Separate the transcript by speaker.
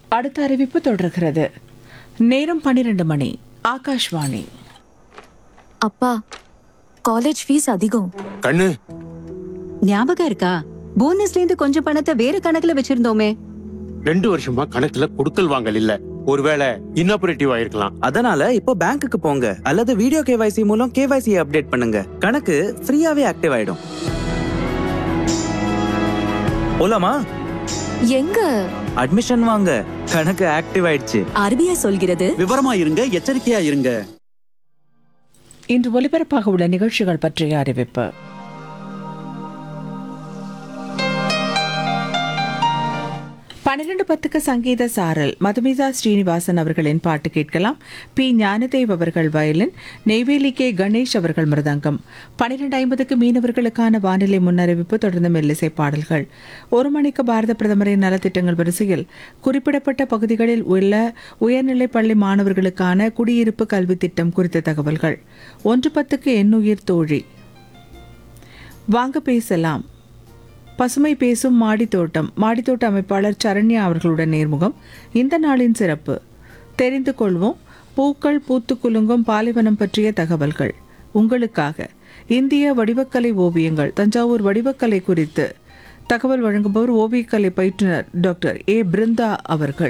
Speaker 1: அடுத்த அறிவிப்பு தொடர்கிறது நேரம் பன்னிரண்டு மணி ஆகாஷ்வாணி
Speaker 2: அப்பா காலேஜ் ஃபீஸ் அதிகம்
Speaker 3: கண்ணு
Speaker 4: ஞாபகம் இருக்கா போனஸ்ல இருந்து கொஞ்சம் பணத்தை வேற கணக்குல வச்சிருந்தோமே
Speaker 3: ரெண்டு வருஷமா கணக்குல கொடுக்கல் வாங்கல் இல்ல ஒருவேளை இன்னாபரேட்டிவ் ஆயிருக்கலாம்
Speaker 5: அதனால இப்போ பேங்க்குக்கு போங்க அல்லது வீடியோ கேவைசி மூலம் கேவைசி அப்டேட் பண்ணுங்க கணக்கு ஃப்ரீயாவே ஆக்டிவ் ஆயிடும் போலாமா
Speaker 2: எங்க
Speaker 5: அட்மிஷன் வாங்க கணக்கு ஆக்டிவ் ஆயிடுச்சு
Speaker 4: ஆர்பிஐ சொல்கிறது
Speaker 6: விவரமா இருங்க எச்சரிக்கையா இருங்க
Speaker 1: இன்று ஒலிபரப்பாக உள்ள நிகழ்ச்சிகள் பற்றிய அறிவிப்பு பன்னிரண்டு பத்துக்கு சங்கீத சாரல் மதுமிதா ஸ்ரீனிவாசன் அவர்களின் பாட்டு கேட்கலாம் பி ஞானதேவ் அவர்கள் வயலின் நெய்வேலி கே கணேஷ் அவர்கள் மிருதங்கம் பன்னிரண்டு ஐம்பதுக்கு மீனவர்களுக்கான வானிலை முன்னறிவிப்பு தொடர்ந்து மெல்லிசை பாடல்கள் ஒரு மணிக்கு பாரத பிரதமரின் நலத்திட்டங்கள் வரிசையில் குறிப்பிடப்பட்ட பகுதிகளில் உள்ள உயர்நிலைப் பள்ளி மாணவர்களுக்கான குடியிருப்பு கல்வி திட்டம் குறித்த தகவல்கள் ஒன்று பத்துக்கு எண்ணுயிர் தோழி வாங்க பேசலாம் பசுமை பேசும் மாடித்தோட்டம் மாடித்தோட்ட அமைப்பாளர் சரண்யா அவர்களுடன் நேர்முகம் இந்த நாளின் சிறப்பு தெரிந்து கொள்வோம் பூக்கள் பூத்து குலுங்கும் பாலைவனம் பற்றிய தகவல்கள் உங்களுக்காக இந்திய வடிவக்கலை ஓவியங்கள் தஞ்சாவூர் வடிவக்கலை குறித்து தகவல் வழங்குபவர் ஓவியக்கலை பயிற்றுனர் டாக்டர் ஏ பிருந்தா அவர்கள்